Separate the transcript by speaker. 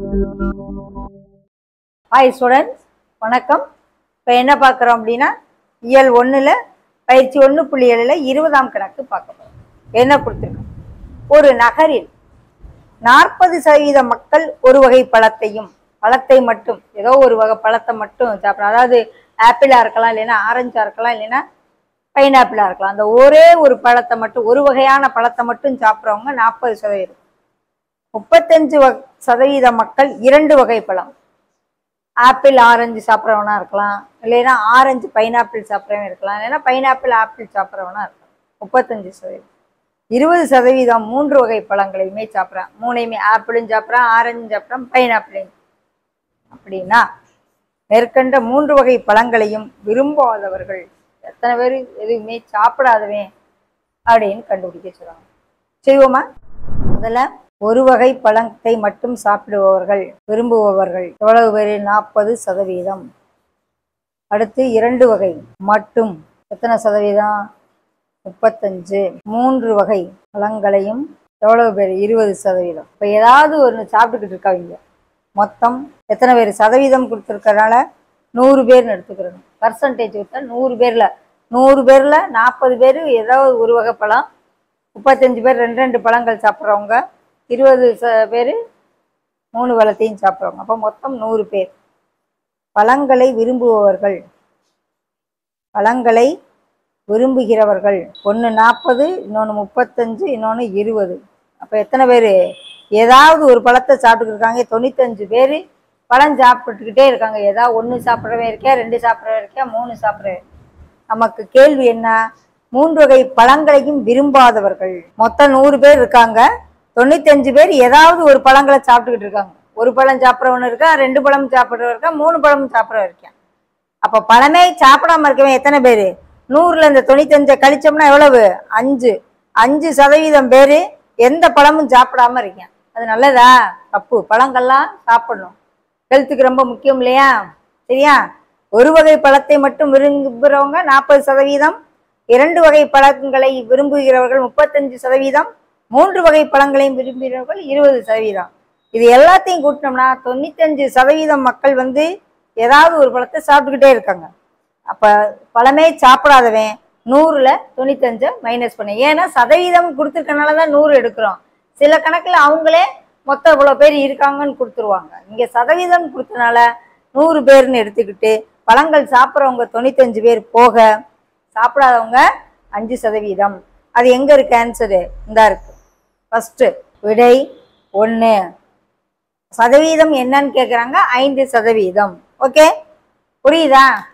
Speaker 1: hi students வணக்கம் இப்போ என்ன பார்க்குறோம் அப்படின்னா இயல் ஒன்றில் பயிற்சி ஒன்று புள்ளி ஏழில் இருபதாம் கணக்கு பார்க்க போகிறோம் என்ன கொடுத்துருக்கோம் ஒரு நகரில் நாற்பது சதவீத மக்கள் ஒரு வகை பழத்தையும் பழத்தை மட்டும் ஏதோ ஒரு வகை பழத்தை மட்டும் சாப்பிடலாம் அதாவது ஆப்பிளாக இருக்கலாம் இல்லைன்னா ஆரஞ்சாக இருக்கலாம் இல்லைன்னா பைனாப்பிளாக இருக்கலாம் அந்த ஒரே ஒரு பழத்தை மட்டும் ஒரு வகையான பழத்தை மட்டும் சாப்பிட்றவங்க நாற்பது சதவீதம் முப்பத்தஞ்சு வ- சதவீத மக்கள் இரண்டு வகை பழம் ஆப்பிள் ஆரஞ்சு சாப்பிட்றவனா இருக்கலாம் இல்லைன்னா ஆரஞ்சு பைனாப்பிள் சாப்பிட்றவன் இருக்கலாம் இல்லைன்னா பைனாப்பிள் ஆப்பிள் சாப்பிட்றவனா இருக்கலாம் முப்பத்தஞ்சு சதவீதம் இருபது சதவீதம் மூன்று வகை பழங்களையுமே சாப்பிட்றான் மூணையுமே ஆப்பிளும் சாப்பிட்றான் ஆரஞ்சும் சாப்பிட்றான் பைனாப்பிளையும் அப்படின்னா மேற்கண்ட மூன்று வகை பழங்களையும் விரும்பாதவர்கள் எத்தனை பேர் எதுவுமே சாப்பிடாதவன் அப்படின்னு கண்டுபிடிக்க சொல்றாங்க செய்வோமா முதல்ல ஒரு வகை பழத்தை மட்டும் சாப்பிடுபவர்கள் விரும்புபவர்கள் எவ்வளவு பேர் நாற்பது சதவீதம் அடுத்து இரண்டு வகை மட்டும் எத்தனை சதவீதம் முப்பத்தஞ்சு மூன்று வகை பழங்களையும் எவ்வளவு பேர் இருபது சதவீதம் இப்போ ஏதாவது ஒன்று சாப்பிட்டுக்கிட்டு இருக்காங்க மொத்தம் எத்தனை பேர் சதவீதம் கொடுத்துருக்கறனால நூறு பேர்னு எடுத்துக்கிறோம் பர்சன்டேஜ் கொடுத்தா நூறு பேரில் நூறு பேரில் நாற்பது பேர் ஏதாவது ஒரு வகை பழம் முப்பத்தஞ்சு பேர் ரெண்டு ரெண்டு பழங்கள் சாப்பிட்றவங்க இருபது ச பேர் மூணு பழத்தையும் சாப்பிட்றவங்க அப்போ மொத்தம் நூறு பேர் பழங்களை விரும்புபவர்கள் பழங்களை விரும்புகிறவர்கள் ஒன்று நாற்பது இன்னொன்று முப்பத்தஞ்சு இன்னொன்று இருபது அப்போ எத்தனை பேர் ஏதாவது ஒரு பழத்தை சாப்பிட்டுக்கிட்டு இருக்காங்க தொண்ணூத்தஞ்சு பேர் பழம் சாப்பிட்டுக்கிட்டே இருக்காங்க ஏதாவது ஒன்று சாப்பிட்றவே இருக்கா ரெண்டு சாப்பிட்றவே இருக்கா மூணு சாப்பிட்றவே நமக்கு கேள்வி என்ன மூன்று வகை பழங்களையும் விரும்பாதவர்கள் மொத்தம் நூறு பேர் இருக்காங்க தொண்ணூத்தஞ்சு பேர் ஏதாவது ஒரு பழங்களை சாப்பிட்டுக்கிட்டு இருக்காங்க ஒரு பழம் சாப்பிட்றவனு இருக்கா ரெண்டு பழம் சாப்பிட்றவன் இருக்கா மூணு பழம் சாப்பிட்றவன் இருக்கான் அப்போ பழமே சாப்பிடாம இருக்கவன் எத்தனை பேர் நூறுல இந்த தொண்ணூத்தஞ்சை கழிச்சோம்னா எவ்வளவு அஞ்சு அஞ்சு சதவீதம் பேர் எந்த பழமும் சாப்பிடாம இருக்கேன் அது நல்லதா தப்பு பழங்கள்லாம் சாப்பிடணும் ஹெல்த்துக்கு ரொம்ப முக்கியம் இல்லையா சரியா ஒரு வகை பழத்தை மட்டும் விரும்புகிறவங்க நாற்பது சதவீதம் இரண்டு வகை பழங்களை விரும்புகிறவர்கள் முப்பத்தஞ்சு சதவீதம் மூன்று வகை பழங்களையும் விரும்புகிறவர்கள் இருபது சதவீதம் இது எல்லாத்தையும் கூட்டினோம்னா தொண்ணூத்தஞ்சு சதவீதம் மக்கள் வந்து ஏதாவது ஒரு பழத்தை சாப்பிட்டுக்கிட்டே இருக்காங்க அப்போ பழமே சாப்பிடாதவன் நூறுல தொண்ணூத்தஞ்சை மைனஸ் பண்ண ஏன்னா சதவீதம் கொடுத்துருக்கனால தான் நூறு எடுக்கிறோம் சில கணக்கில் அவங்களே மொத்தம் இவ்வளோ பேர் இருக்காங்கன்னு கொடுத்துருவாங்க இங்கே சதவீதம் கொடுத்தனால நூறு பேர்னு எடுத்துக்கிட்டு பழங்கள் சாப்பிட்றவங்க தொண்ணூத்தஞ்சு பேர் போக சாப்பிடாதவங்க அஞ்சு சதவீதம் அது எங்கே இருக்கு ஆன்சரு இந்தா இருக்கு ஃபஸ்ட்டு விடை ஒன்று சதவீதம் என்னன்னு கேட்குறாங்க ஐந்து சதவீதம் ஓகே புரியுதா